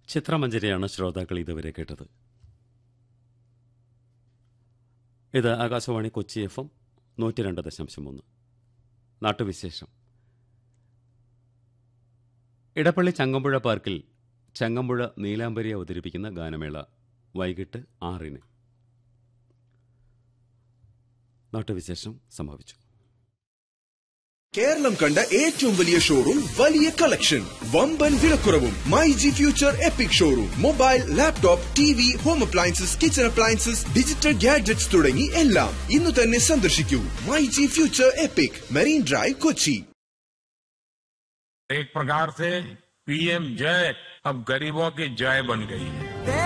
ചിത്രമഞ്ജരിയാണ് ശ്രോതാക്കൾ ഇതുവരെ കേട്ടത് ഇത് ആകാശവാണി കൊച്ചി എഫ് എം നൂറ്റി രണ്ട് ദശാംശം മൂന്ന് നാട്ടുവിശേഷം ഇടപ്പള്ളി ചങ്ങമ്പുഴ പാർക്കിൽ ചങ്ങമ്പുഴ നീലാംബരി അവതരിപ്പിക്കുന്ന ഗാനമേള വൈകിട്ട് ആറിന് നാട്ടുവിശേഷം സമാപിച്ചു കേരളം കണ്ട ഏറ്റവും വലിയ ഷോറൂം വലിയ കളക്ഷൻ വമ്പൻ വിലക്കുറവും my G future epic showroom mobile laptop T V home appliances kitchen appliances digital gadgets തുടങ്ങി എല്ലാം ഇന്ന് തന്നെ സന്ദർശിക്കൂ my G future epic Marine Drive Kochi एक प्रकार से पीएम जय अब गरीबों की जय बन गई है